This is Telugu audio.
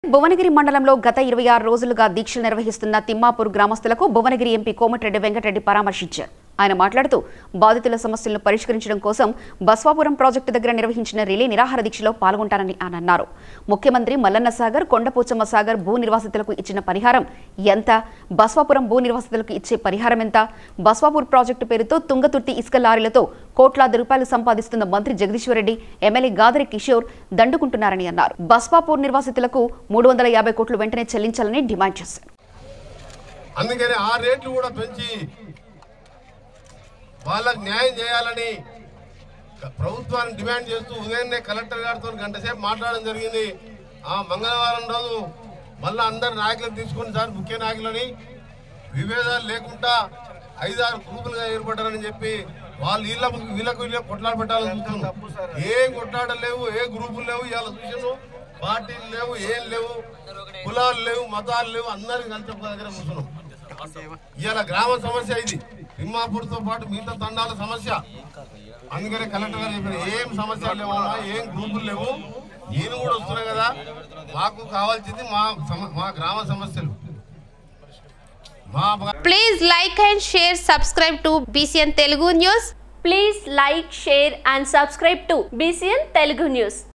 భువనగిరి మండలంలో గత ఇరవై ఆరు రోజులుగా దీక్షలు నిర్వహిస్తున్న తిమ్మాపూర్ గ్రామస్తులకు భువనగిరి ఎంపీ కోమటిరెడ్డి వెంకటరెడ్డి పరామర్శించారు ఆయన మాట్లాడుతూ బాధితుల సమస్యలను పరిష్కరించడం కోసం బస్వాపురం ప్రాజెక్టు దగ్గర నిర్వహించిన రిలే నిరాహార దీక్షలో పాల్గొంటానని ఆయన అన్నారు ముఖ్యమంత్రి మల్లన్న సాగర్ కొండపోచమ్మ సాగర్ భూ నిర్వాసితులకు ఇచ్చిన పరిహారం ఎంత బస్వాపురం భూ నిర్వాసితులకు ఇచ్చే పరిహారం ఎంత బస్వాపూర్ ప్రాజెక్టు పేరుతో తుంగతుర్తి ఇసుక లారీలతో కోట్లాది రూపాయలు సంపాదిస్తున్న మంత్రి జగదీశ్వరరెడ్డి ఎమ్మెల్యే గాదరి కిషోర్ దండుకుంటున్నారని అన్నారు బస్వాపూర్ నిర్వాసితులకు మూడు వందల యాభై కోట్లు వెంటనే చెల్లించాలని డిమాండ్ చేశారు అందుకని ఆ రేట్లు కూడా పెంచి వాళ్ళకు న్యాయం చేయాలని క- ప్రభుత్వాన్ని డిమాండ్ చేస్తూ ఉదయాన్నే కలెక్టర్ గారితో గంట సేపు మాట్లాడడం జరిగింది ఆ మంగళవారం రోజు మళ్ళీ అందరు నాయకులను తీసుకొని సార్ ముఖ్య నాయకులని విభేదాలు లేకుండా ఐదారు గ్రూపులుగా ఏర్పడ్డారని చెప్పి వాళ్ళు వీళ్ళకు వీళ్ళకు వీళ్ళకు కొట్లాడ పెట్టాలని చూస్తున్నారు ఏం కొట్లాడలు లేవు ఏ గ్రూపులు లేవు ఇవాళ చూసాను పార్టీలు లేవు ఏం లేవు కులాలు లేవు మతాలు లేవు అందరికి కలిసి ఒక దగ్గర కూర్చున్నాం ఇవాళ గ్రామ సమస్య ఇది తిమ్మాపూర్ తో పాటు మిగతా తండాల సమస్య అందుకనే కలెక్టర్ గారు చెప్పారు ఏం సమస్యలు లేవమ్మా ఏం గ్రూపులు లేవు నేను కూడా వస్తున్నా కదా మాకు కావాల్సింది మా సమ- మా గ్రామ సమస్యలు మా Please like and share, subscribe to BCN Telugu News. Please like, share and subscribe to BCN Telugu News.